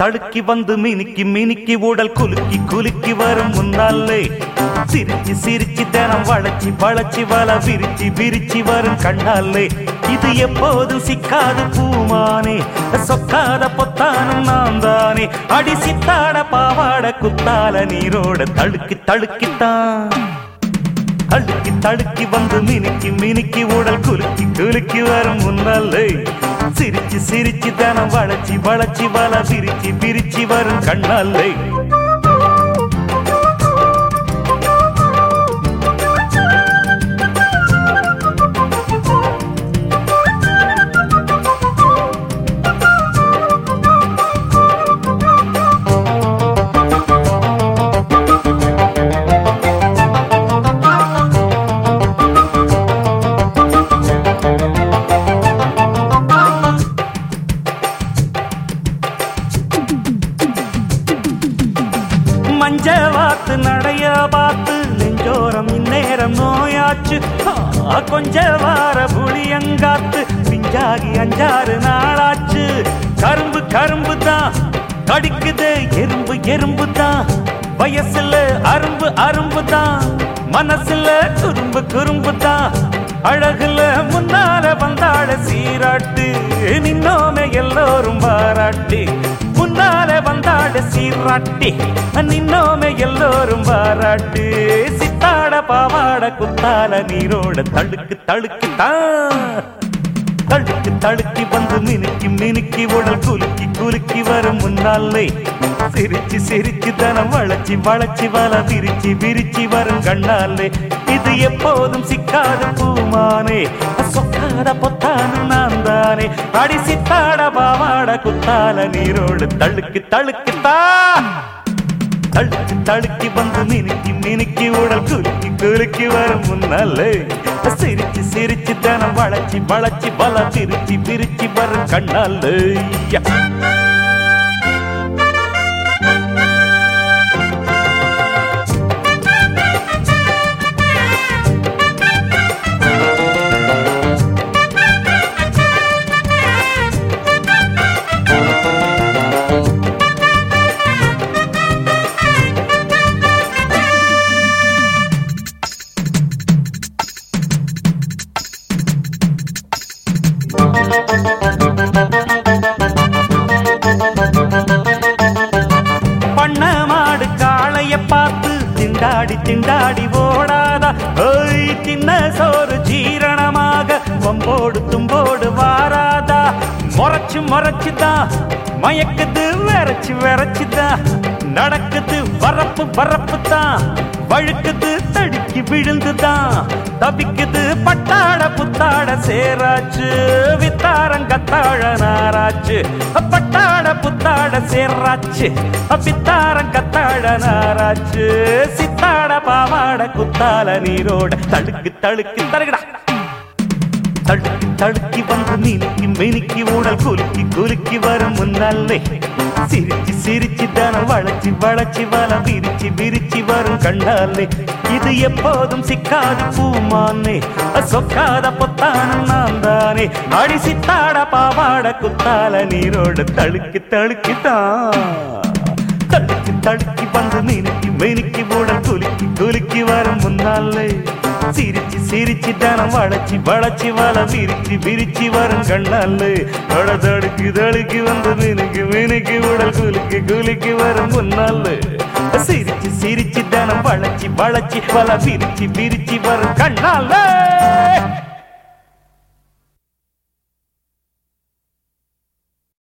தடுக்கி வந்து மினுக்கி மினுக்கி உடல் குலுக்கி குலுக்கி வரும் முன்னாலே சிரிச்சு சிரிச்சு தினம் வளைச்சி வளைச்சி வல விரிச்சு விரிச்சு வரும் கண்ணாலே இது எப்போதும் சிக்காது பூமானே சொக்காத பொத்தானும் நான் தானே அடி சித்தாட பாவாட குத்தால நீரோட தடுக்கி தடுக்கித்தான் தடுக்கி தடுக்கி வந்து மினுக்கி மினுக்கி உடல் குலுக்கி குலுக்கி வரும் முன்னாலே சிரிச்சு சிரிச்சு தனம் வளைச்சி வளைச்சி வல விரிச்சு விரிச்சு வரும் கண்ணாலே மஞ்ச வாத்து நடைய பார்த்து நெஞ்சோரம் இந்நேரம் நோயாச்சு ஆ, கொஞ்ச வார புளியங்காத்து பிஞ்சாகி அஞ்சாறு நாளாச்சு கரும்பு கரும்பு தான் கடிக்குது எறும்பு எறும்பு தான் வயசுல அரும்பு அரும்பு தான் மனசுல குறும்பு குறும்பு தான் அழகுல முன்னால வந்தாட சீராட்டு நின்னோமே எல்லோரும் பாராட்டு முன்னால வந்தாட சீராட்டி நின்னோமே எல்லோரும் பாராட்டு சித்தாட பாவாட குத்தால நீரோட தடுக்கு தடுக்கு தான் தடுக்கு தடுக்கி வந்து மினுக்கி மினுக்கி உடல் குலுக்கி குலுக்கி வரும் முன்னாலே சிரிச்சு சிரிச்சு தனம் வளைச்சி வளைச்சி வல விரிச்சு விரிச்சு வரும் கண்ணாலே இது எப்போதும் சிக்காத பூமானே சொக்காத பொத்தான நான் தானே அடி சித்தாட பாவாட குத்தால நீரோடு தழுக்கு தழுக்கு தான் தடுக்கி தடுக்கி வந்து மினுக்கி மினுக்கி உடல் குலுக்கி குலுக்கி வரும் முன்னாலே சிரிச்சு சிரிச்சு தனம் வளைச்சி வளைச்சி பல பிரிச்சு பிரிச்சு வரும் கண்ணாலே யா. பண்ண மாடு காளைய பார்த்து திண்டாடி திண்டாடி ஓடாதா ஓய் தின்ன சோறு ஜீரணமாக வம்போடு தும்போடு வாராதா முறைச்சு முறைச்சுதான் மயக்குது விரைச்சு விரைச்சுதான் நடக்குது வரப்பு வரப்பு தான் வழுக்குது தடுக்கி விழுந்துதான் தவிக்குது பட்டாட புத்தாட சேராச்சு வித்தாரங்கத்தாழ நாராச்சு பட்டாட புத்தாட சேராச்சு வித்தாரங்கத்தாழ நாராச்சு சித்தாட பாவாட குத்தால நீரோட தழுக்கு தழுக்கு தருகடா தடுக்கி தடுக்கி வந்து மினுக்கி மினுக்கி உடல் குலுக்கி குலுக்கி வரும் முன்னாலே சிரிச்சு சிரிச்சு தான வளைச்சி வளைச்சி வல விரிச்சு விரிச்சு வரும் கண்டாலே இது எப்போதும் சிக்காது பூமானே சொக்காத பொத்தான நான் தானே அடி சித்தாட பாவாட குத்தால நீரோட தழுக்கி தழுக்கி தான் தடுக்கி தடுக்கி வந்து மினுக்கி மினுக்கி உடல் குலுக்கி குலுக்கி வரும் முன்னாலே சிரிச்சு சிரிச்சு தனம் வளைச்சி வளைச்சி வல விரிச்சு விரிச்சு வரும் கண்ணாலே அட தடுக்கி தடுக்கி வந்து மினுக்கி மினுக்கி உடல் குலுக்கி குலுக்கி வரும் முன்னாலே சிரிச்சு சிரிச்சு தனம் வளைச்சி வளைச்சி வல விரிச்சு விரிச்சு வரும் கண்ணாலே